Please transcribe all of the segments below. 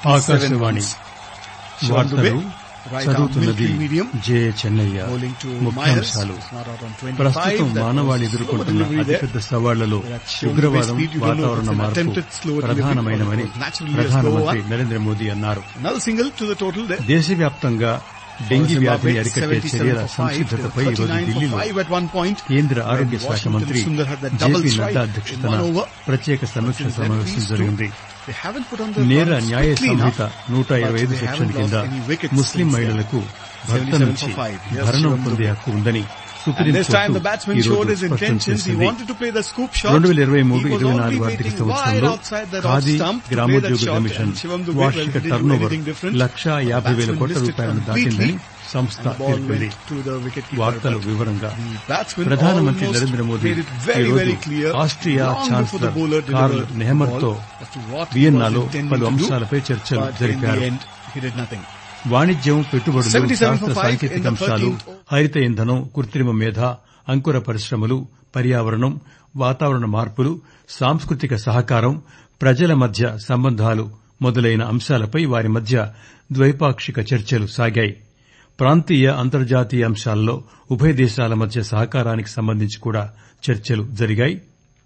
ఆకాశవాణి వార్తలు చదువుతున్నది జే చెన్నయ్య ముఖ్యాంశాలు ప్రస్తుతం మానవాళి ఎదుర్కొంటున్న అతిపెద్ద సవాళ్లలో ఉగ్రవాదం వాతావరణ మార్పు ప్రధానమైనవని ప్రధానమంత్రి నరేంద్ర మోదీ అన్నారు దేశవ్యాప్తంగా డెంగీ వ్యాధిని అరికట్టే చర్యల సంసిద్దతపై ఈరోజు ఢిల్లీలో కేంద్ర ఆరోగ్య శాఖ మంత్రి జేపీ నడ్డా అధ్యక్షతన ప్రత్యేక సమీక్ష సమావేశం జరిగింది నేర న్యాయ సంహిత నూట ఇరవై ఐదు సెక్షన్ కింద ముస్లిం మహిళలకు భర్త నుంచి భరణం పొందే హక్కు ఉందని రెండు వేల ఇరవై మూడు ఇరవై నాలుగు ఆర్థిక సంవత్సరంలో ఖాదీ గ్రామోద్యోగ కమిషన్ వార్షిక టర్నోవర్ లక్షా యాభై వేల కోట్ల రూపాయలను దాటిందని సంస్థ పేర్కొంది వార్తలు వివరంగా ప్రధానమంత్రి నరేంద్ర మోదీ ఈరోజు ఆస్ట్రియా ఛాన్సలర్ కార్ల్ నెహమర్ తో వియన్నాలో పలు అంశాలపై చర్చలు జరిపారు వాణిజ్యం పెట్టుబడులు శాస్త్ర సాంకేతిక అంశాలు హరిత ఇంధనం కృత్రిమ మేధ అంకుర పరిశ్రమలు పర్యావరణం వాతావరణ మార్పులు సాంస్కృతిక సహకారం ప్రజల మధ్య సంబంధాలు మొదలైన అంశాలపై వారి మధ్య ద్వైపాక్షిక చర్చలు సాగాయి ప్రాంతీయ అంతర్జాతీయ అంశాల్లో ఉభయ దేశాల మధ్య సహకారానికి సంబంధించి కూడా చర్చలు జరిగాయి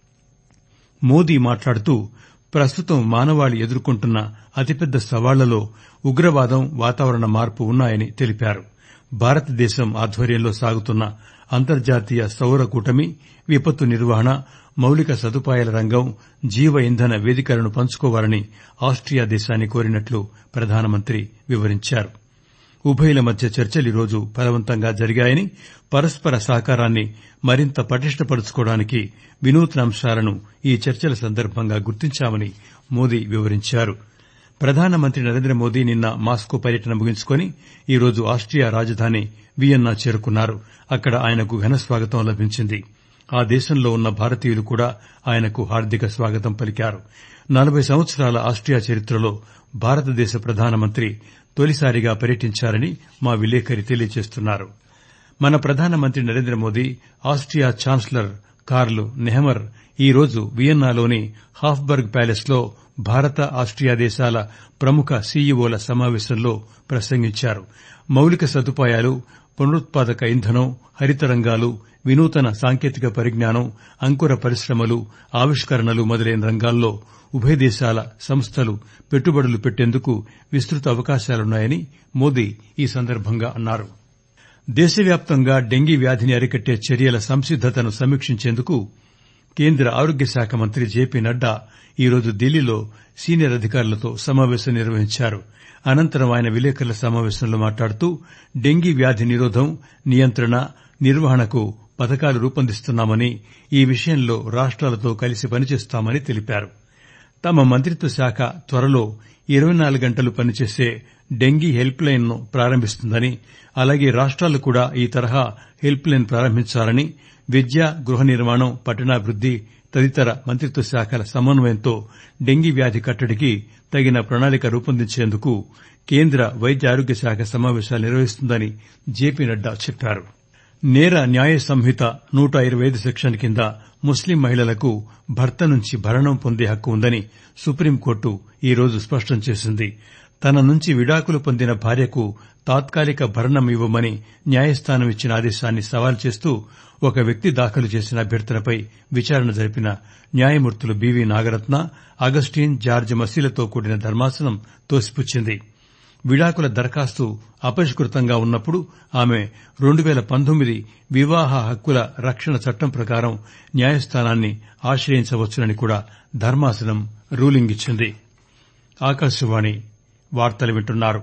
మోదీ మాట్లాడుతూ ప్రస్తుతం మానవాళి ఎదుర్కొంటున్న అతిపెద్ద సవాళ్లలో ఉగ్రవాదం వాతావరణ మార్పు ఉన్నాయని తెలిపారు భారతదేశం ఆధ్వర్యంలో సాగుతున్న అంతర్జాతీయ సౌర కూటమి విపత్తు నిర్వహణ మౌలిక సదుపాయాల రంగం జీవ ఇంధన వేదికలను పంచుకోవాలని ఆస్ట్రియా దేశాన్ని కోరినట్లు ప్రధానమంత్రి వివరించారు ఉభయుల మధ్య చర్చలు ఈరోజు ఫలవంతంగా జరిగాయని పరస్పర సహకారాన్ని మరింత పటిష్టపరుచుకోవడానికి వినూత్న అంశాలను ఈ చర్చల సందర్భంగా గుర్తించామని మోదీ వివరించారు ప్రధానమంత్రి నరేంద్ర మోదీ నిన్న మాస్కో పర్యటన ముగించుకుని ఈరోజు ఆస్ట్రియా రాజధాని వియన్నా చేరుకున్నారు అక్కడ ఆయనకు ఘన స్వాగతం లభించింది ఆ దేశంలో ఉన్న భారతీయులు కూడా ఆయనకు హార్దిక స్వాగతం పలికారు నలబై సంవత్సరాల ఆస్ట్రియా చరిత్రలో భారతదేశ ప్రధానమంత్రి తొలిసారిగా పర్యటించారని మా విలేకరి తెలియజేస్తున్నారు మన ప్రధానమంత్రి Narendra Modi Austria chancellor Karl Nehammer ఈరోజు వియన్నాలోని హాఫ్బర్గ్ ప్యాలెస్ లో భారత ఆస్ట్రియా దేశాల ప్రముఖ సీఈఓల సమావేశంలో ప్రసంగించారు మౌలిక సదుపాయాలు పునరుత్పాదక ఇంధనం హరిత రంగాలు వినూతన సాంకేతిక పరిజ్ఞానం అంకుర పరిశ్రమలు ఆవిష్కరణలు మొదలైన రంగాల్లో ఉభయ దేశాల సంస్థలు పెట్టుబడులు పెట్టేందుకు విస్తృత అవకాశాలున్నాయని మోదీ ఈ సందర్భంగా అన్నారు దేశవ్యాప్తంగా డెంగీ వ్యాధిని అరికట్టే చర్యల సంసిద్దతను సమీక్షించేందుకు కేంద్ర ఆరోగ్య శాఖ మంత్రి జేపీ నడ్డా ఈరోజు ఢిల్లీలో సీనియర్ అధికారులతో సమావేశం నిర్వహించారు అనంతరం ఆయన విలేకరుల సమావేశంలో మాట్లాడుతూ డెంగీ వ్యాధి నిరోధం నియంత్రణ నిర్వహణకు పథకాలు రూపొందిస్తున్నామని ఈ విషయంలో రాష్ట్రాలతో కలిసి పనిచేస్తామని తెలిపారు తమ మంత్రిత్వ శాఖ త్వరలో ఇరవై నాలుగు గంటలు పనిచేసే డెంగీ హెల్ప్ లైన్ ను ప్రారంభిస్తుందని అలాగే రాష్ట్రాలు కూడా ఈ తరహా హెల్ప్ లైన్ ప్రారంభించాలని విద్య గృహ నిర్మాణం పట్టణాభివృద్ది తదితర మంత్రిత్వ శాఖల సమన్వయంతో డెంగీ వ్యాధి కట్టడికి తగిన ప్రణాళిక రూపొందించేందుకు కేంద్ర వైద్య ఆరోగ్య శాఖ సమావేశాలు నిర్వహిస్తుందని జేపీ నడ్డా చెప్పారు నేర న్యాయ సంహిత నూట ఇరవై ఐదు సెక్షన్ కింద ముస్లిం మహిళలకు భర్త నుంచి భరణం పొందే హక్కు ఉందని సుప్రీంకోర్టు ఈరోజు స్పష్టం చేసింది తన నుంచి విడాకులు పొందిన భార్యకు తాత్కాలిక భరణం ఇవ్వమని న్యాయస్థానం ఇచ్చిన ఆదేశాన్ని సవాల్ చేస్తూ ఒక వ్యక్తి దాఖలు చేసిన అభ్యర్థనపై విచారణ జరిపిన న్యాయమూర్తులు బీవీ నాగరత్న అగస్టీన్ జార్జ్ మసీలతో కూడిన ధర్మాసనం తోసిపుచ్చింది విడాకుల దరఖాస్తు అపరిష్కృతంగా ఉన్నప్పుడు ఆమె రెండు పేల పంతొమ్మిది వివాహ హక్కుల రక్షణ చట్టం ప్రకారం న్యాయస్థానాన్ని ఆశ్రయించవచ్చునని కూడా ధర్మాసనం రూలింగ్ ఇచ్చింది ఆకాశవాణి వార్తలు వింటున్నారు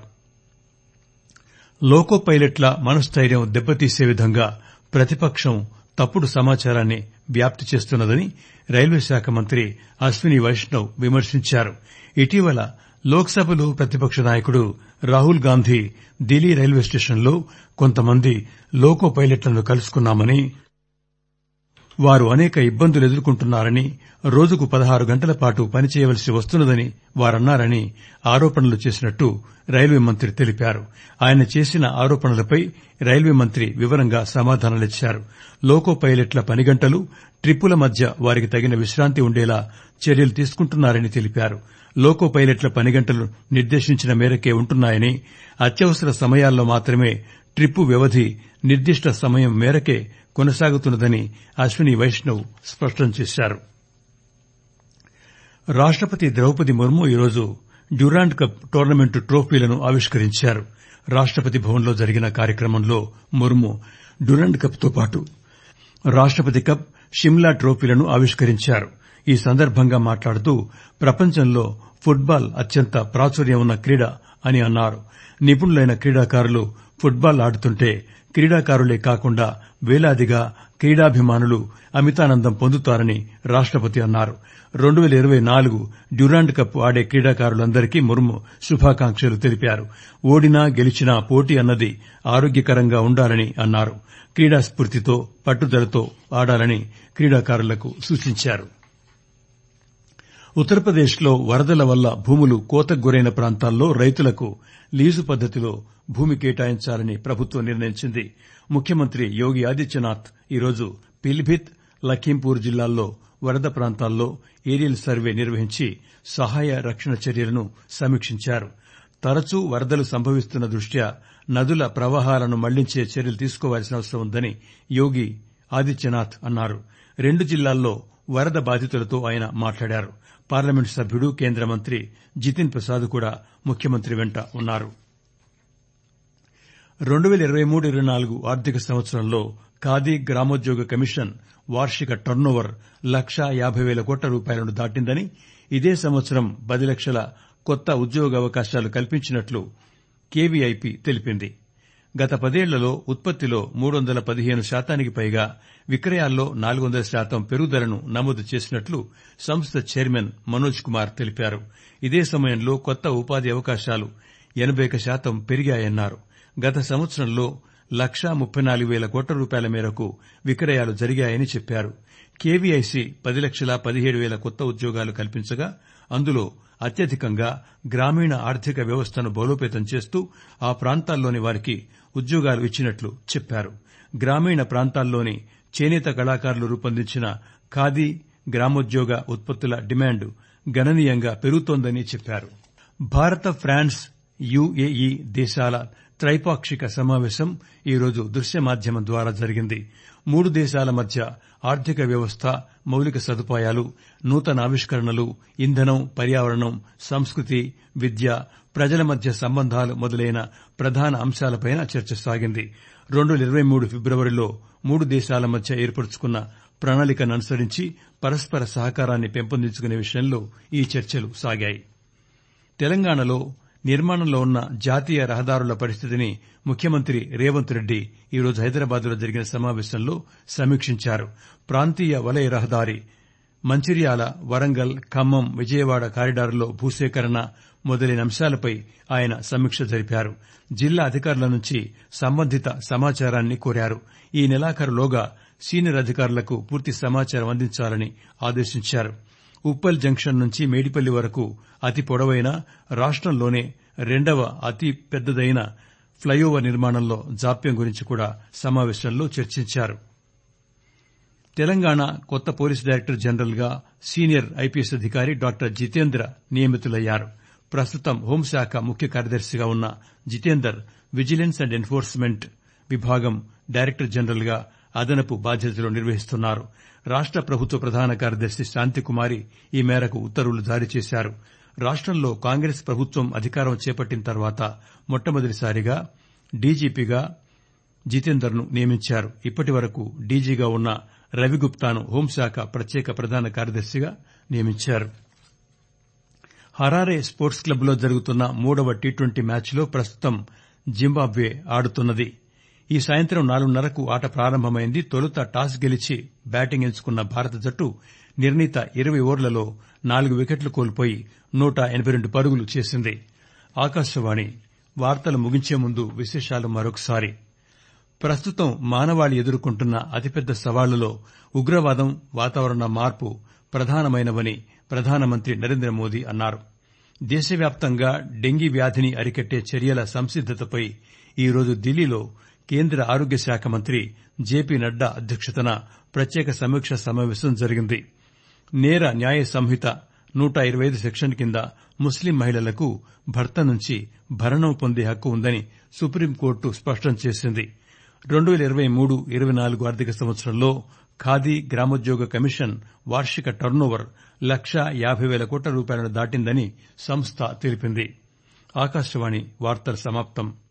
లోకో పైలట్ల మనస్థైర్యం దెబ్బతీసే విధంగా ప్రతిపక్షం తప్పుడు సమాచారాన్ని వ్యాప్తి చేస్తున్నదని రైల్వే శాఖ మంత్రి అశ్విని వైష్ణవ్ విమర్శించారు ఇటీవల లోక్సభలో ప్రతిపక్ష నాయకుడు రాహుల్ గాంధీ ఢిల్లీ రైల్వే స్టేషన్లో కొంతమంది లోకో పైలట్లను కలుసుకున్నామని వారు అనేక ఇబ్బందులు ఎదుర్కొంటున్నారని రోజుకు పదహారు గంటల పాటు పనిచేయవలసి వస్తున్నదని వారన్నారని ఆరోపణలు చేసినట్టు రైల్వే మంత్రి తెలిపారు ఆయన చేసిన ఆరోపణలపై రైల్వే మంత్రి వివరంగా సమాధానాలిచ్చారు లోకో పైలట్ల పని గంటలు ట్రిప్పుల మధ్య వారికి తగిన విశ్రాంతి ఉండేలా చర్యలు తీసుకుంటున్నారని తెలిపారు లోకో పైలట్ల పనిగంటలు నిర్దేశించిన మేరకే ఉంటున్నాయని అత్యవసర సమయాల్లో మాత్రమే ట్రిప్పు వ్యవధి నిర్దిష్ట సమయం మేరకే కొనసాగుతున్నదని అశ్విని వైష్ణవ్ స్పష్టం చేశారు రాష్టపతి ద్రౌపది ముర్ము ఈరోజు డ్యూరాండ్ కప్ టోర్నమెంటు ట్రోఫీలను ఆవిష్కరించారు రాష్టపతి భవన్లో జరిగిన కార్యక్రమంలో ముర్ము డ్యూరాండ్ కప్ తో పాటు రాష్టపతి కప్ షిమ్లా ట్రోఫీలను ఆవిష్కరించారు ఈ సందర్భంగా మాట్లాడుతూ ప్రపంచంలో ఫుట్బాల్ అత్యంత ప్రాచుర్యం ఉన్న క్రీడ అని అన్నారు నిపుణులైన క్రీడాకారులు ఫుట్బాల్ ఆడుతుంటే క్రీడాకారులే కాకుండా వేలాదిగా క్రీడాభిమానులు అమితానందం పొందుతారని రాష్టపతి అన్నారు రెండు పేల ఇరవై నాలుగు డ్యూరాండ్ కప్ ఆడే క్రీడాకారులందరికీ ముర్ము శుభాకాంక్షలు తెలిపారు ఓడినా గెలిచినా పోటీ అన్నది ఆరోగ్యకరంగా ఉండాలని అన్నారు క్రీడా స్ఫూర్తితో పట్టుదలతో ఆడాలని క్రీడాకారులకు సూచించారు ఉత్తరప్రదేశ్ లో వరదల వల్ల భూములు కోతకు గురైన ప్రాంతాల్లో రైతులకు లీజు పద్దతిలో భూమి కేటాయించాలని ప్రభుత్వం నిర్ణయించింది ముఖ్యమంత్రి యోగి ఆదిత్యనాథ్ ఈరోజు పిలిభిత్ లఖీంపూర్ జిల్లాల్లో వరద ప్రాంతాల్లో ఏరియల్ సర్వే నిర్వహించి సహాయ రక్షణ చర్యలను సమీక్షించారు తరచూ వరదలు సంభవిస్తున్న దృష్ట్యా నదుల ప్రవాహాలను మళ్లించే చర్యలు తీసుకోవాల్సిన అవసరం ఉందని యోగి ఆదిత్యనాథ్ అన్నారు రెండు జిల్లాల్లో వరద బాధితులతో ఆయన మాట్లాడారు పార్లమెంటు సభ్యుడు కేంద్ర మంత్రి జితిన్ ప్రసాద్ కూడా ముఖ్యమంత్రి వెంట ఉన్నారు రెండు పేల ఇరవై మూడు ఇరవై నాలుగు ఆర్థిక సంవత్సరంలో ఖాదీ గ్రామోద్యోగ కమిషన్ వార్షిక టర్నోవర్ లక్షా యాబై పేల కోట్ల రూపాయలను దాటిందని ఇదే సంవత్సరం పది లక్షల కొత్త ఉద్యోగావకాశాలు కల్పించినట్లు కేవీఐపీ తెలిపింది గత పదేళ్లలో ఉత్పత్తిలో మూడు వందల పదిహేను శాతానికి పైగా విక్రయాల్లో నాలుగు వందల శాతం పెరుగుదలను నమోదు చేసినట్లు సంస్థ చైర్మన్ మనోజ్ కుమార్ తెలిపారు ఇదే సమయంలో కొత్త ఉపాధి అవకాశాలు ఎనబై శాతం పెరిగాయన్నారు గత సంవత్సరంలో లక్షా ముప్పై నాలుగు పేల కోట్ల రూపాయల మేరకు విక్రయాలు జరిగాయని చెప్పారు కేవీఐసీ పది లక్షల పదిహేడు పేల కొత్త ఉద్యోగాలు కల్పించగా అందులో అత్యధికంగా గ్రామీణ ఆర్థిక వ్యవస్థను బలోపేతం చేస్తూ ఆ ప్రాంతాల్లోని వారికి ఉద్యోగాలు ఇచ్చినట్లు చెప్పారు గ్రామీణ ప్రాంతాల్లోని చేనేత కళాకారులు రూపొందించిన ఖాదీ గ్రామోద్యోగ ఉత్పత్తుల డిమాండ్ గణనీయంగా పెరుగుతోందని చెప్పారు భారత ఫ్రాన్స్ యుఏఈ దేశాల త్రైపాక్షిక సమావేశం ఈరోజు దృశ్య మాధ్యమం ద్వారా జరిగింది మూడు దేశాల మధ్య ఆర్థిక వ్యవస్థ మౌలిక సదుపాయాలు నూతన ఆవిష్కరణలు ఇంధనం పర్యావరణం సంస్కృతి విద్య ప్రజల మధ్య సంబంధాలు మొదలైన ప్రధాన అంశాలపై చర్చ సాగింది రెండు పేల ఇరవై మూడు ఫిబ్రవరిలో మూడు దేశాల మధ్య ఏర్పరచుకున్న ప్రణాళికను అనుసరించి పరస్పర సహకారాన్ని పెంపొందించుకునే విషయంలో ఈ చర్చలు సాగాయి తెలంగాణలో నిర్మాణంలో ఉన్న జాతీయ రహదారుల పరిస్థితిని ముఖ్యమంత్రి రేవంత్ రెడ్డి ఈరోజు హైదరాబాద్ లో జరిగిన సమావేశంలో సమీక్షించారు ప్రాంతీయ వలయ రహదారి మంచిర్యాల వరంగల్ ఖమ్మం విజయవాడ కారిడార్లో భూసేకరణ మొదలైన అంశాలపై ఆయన సమీక్ష జరిపారు జిల్లా అధికారుల నుంచి సంబంధిత సమాచారాన్ని కోరారు ఈ నెలాఖరులోగా సీనియర్ అధికారులకు పూర్తి సమాచారం అందించాలని ఆదేశించారు ఉప్పల్ జంక్షన్ నుంచి మేడిపల్లి వరకు అతి పొడవైన రాష్టంలోనే రెండవ అతి పెద్దదైన ఫ్లైఓవర్ నిర్మాణంలో జాప్యం గురించి కూడా సమావేశంలో చర్చించారు తెలంగాణ కొత్త పోలీస్ డైరెక్టర్ జనరల్ గా సీనియర్ ఐపీఎస్ అధికారి డాక్టర్ జితేంద్ర నియమితులయ్యారు ప్రస్తుతం హోంశాఖ ముఖ్య కార్యదర్శిగా ఉన్న జితేందర్ విజిలెన్స్ అండ్ ఎన్ఫోర్స్మెంట్ విభాగం డైరెక్టర్ జనరల్ గా అదనపు బాధ్యతలు నిర్వహిస్తున్నారు రాష్ట ప్రభుత్వ ప్రధాన కార్యదర్శి శాంతికుమారి ఈ మేరకు ఉత్తర్వులు జారీ చేశారు రాష్టంలో కాంగ్రెస్ ప్రభుత్వం అధికారం చేపట్టిన తర్వాత మొట్టమొదటిసారిగా డీజీపీగా జితేందర్ ను నియమించారు ఇప్పటి వరకు డీజీగా ఉన్న రవిగుప్తాను హోంశాఖ ప్రత్యేక ప్రధాన కార్యదర్శిగా నియమించారు హరారే స్పోర్ట్స్ క్లబ్ లో జరుగుతున్న మూడవ టీ ట్వంటీ మ్యాచ్లో ప్రస్తుతం జింబాబ్వే ఆడుతున్నది ఈ సాయంత్రం నాలుగున్నరకు ఆట ప్రారంభమైంది తొలుత టాస్ గెలిచి బ్యాటింగ్ ఎంచుకున్న భారత జట్టు నిర్ణీత ఇరవై ఓవర్లలో నాలుగు వికెట్లు కోల్పోయి నూట ఎనబై రెండు పరుగులు చేసింది ఆకాశవాణి వార్తలు ముగించే ముందు విశేషాలు మరొకసారి ప్రస్తుతం మానవాళి ఎదుర్కొంటున్న అతిపెద్ద సవాళ్లలో ఉగ్రవాదం వాతావరణ మార్పు ప్రధానమైనవని ప్రధానమంత్రి నరేంద్ర మోదీ అన్నారు దేశవ్యాప్తంగా డెంగీ వ్యాధిని అరికట్టే చర్యల సంసిద్దతపై ఈరోజు ఢిల్లీలో కేంద్ర ఆరోగ్య శాఖ మంత్రి జేపీ నడ్డా అధ్యక్షతన ప్రత్యేక సమీక్షా సమావేశం జరిగింది నేర న్యాయ సంహిత నూట ఇరవై ఐదు సెక్షన్ కింద ముస్లిం మహిళలకు భర్త నుంచి భరణం పొందే హక్కు ఉందని సుప్రీంకోర్టు స్పష్టం చేసింది రెండు పేల ఇరవై మూడు ఇరవై నాలుగు ఆర్థిక సంవత్సరంలో ఖాదీ గ్రామోద్యోగ కమిషన్ వార్షిక టర్నోవర్ లక్షా యాబై పేల కోట్ల రూపాయలను దాటిందని సంస్థ తెలిపింది